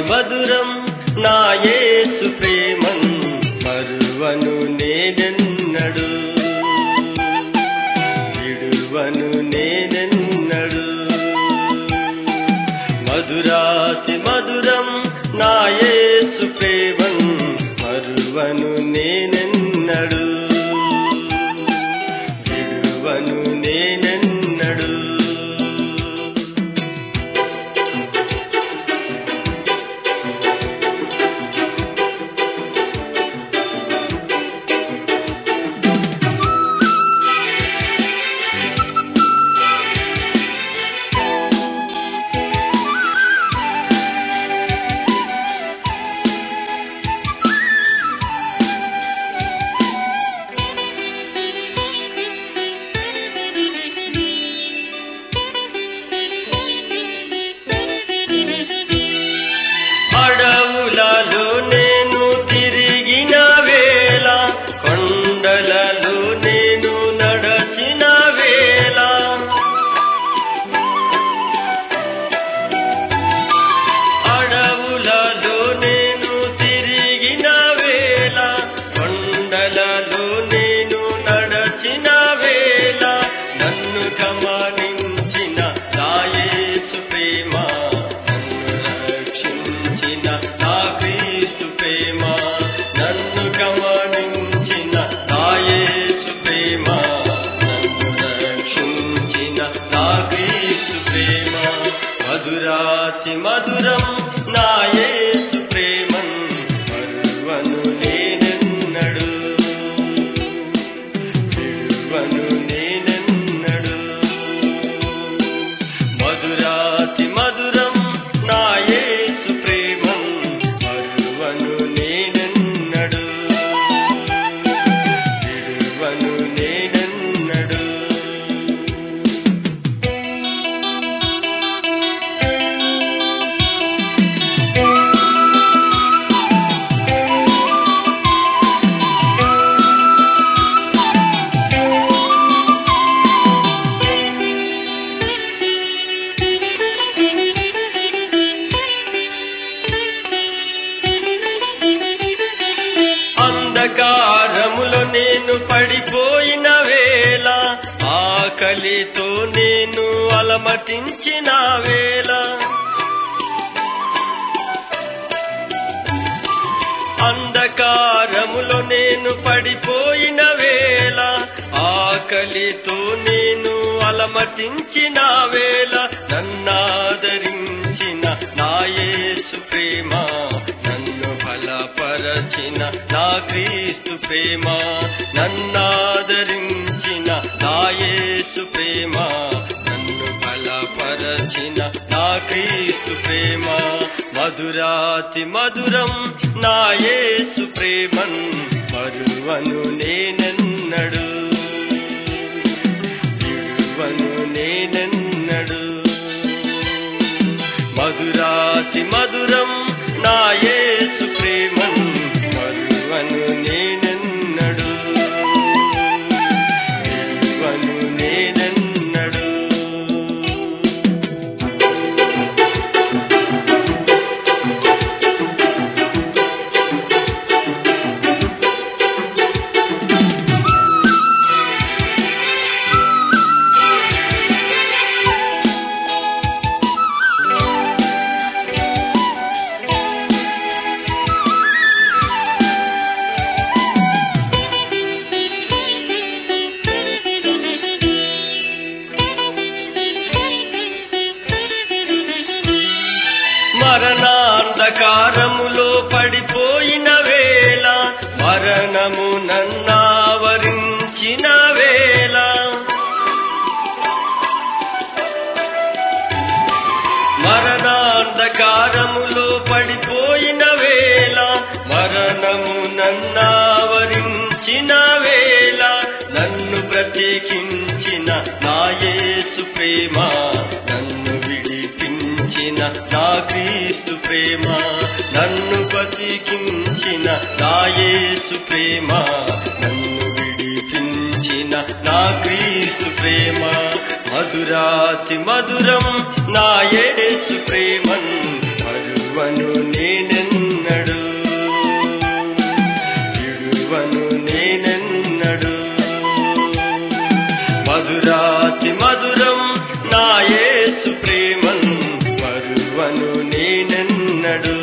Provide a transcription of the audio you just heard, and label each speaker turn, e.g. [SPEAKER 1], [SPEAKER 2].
[SPEAKER 1] మధురం నా యేసు ప్రేమన్ మరువను నేనెన్నడు విడువను నేనెన్నడు మధురాతి మధురం నా యేసు ప్రేమన్ మరువను నేనెన్నడు విడువను నేనెన్నడు అడవులలో నేను తిరిగిన వేళ కొండలలో నేను నడచిన వేళ అడవులలో నేను తిరిగిన వేళ కొండలలో నేను నడచిన వేళ నన్ను గమనించిన నాయేసు ప్రేమ నన్ను రక్షించిన నా క్రీస్తు ప్రేమ నన్ను గమనించిన నాయేసు ప్రేమ నన్ను రక్షించిన నా క్రీస్తు ప్రేమ మధురాతి మధురం నా యేసు ప్రేమన్ మరువను నేనెన్నడు విడువను నేనెన్నడు మధురాతి మధురం నా యేసు ప్రేమం మరువను నేనెన్నడు విడువను నేనెన్నడు అంధకారములో నేను పడిపోయిన వేళ ఆకలితో నేను అలమటించిన వేళ అంధకారములో నేను పడిపోయిన వేళ ఆకలితో నేను అలమటించిన వేళ నన్నాదరించిన నాయేసు ప్రేమ నన్ను బలపరచిన నా క్రీస్తు ప్రేమ నన్నాదరించిన నాయేసు ప్రేమ నన్ను బలపరచిన నా క్రీస్తు ప్రేమ మధురాతి మధురం నా యేసు ప్రేమన్ మరువను నేనెన్నడు విడువను నేనెన్నడు మధురాతి మధురం నా యేసు ప్రేమన్ మరువను నేనెన్నడు విడువను నేనెన్నడు మరణాంధకారములో పడిపోయిన వేళ మరణము నన్నావరించిన వేళ మరణాంధకారములో పడిపోయిన వేళ మరణము నన్నావరించిన వేళ నన్ను బ్రతికించిన నా యేసు ప్రేమ నన్ను విడిపించిన నా క్రీస్తు ప్రేమ నన్ను బతికించిన నా యేసు ప్రేమ నన్ను విడిపించిన నా క్రీస్తు ప్రేమ మధురాతి మధురం నా యేసు ప్రేమన్ మరువను నే మరువను నేనెన్నడు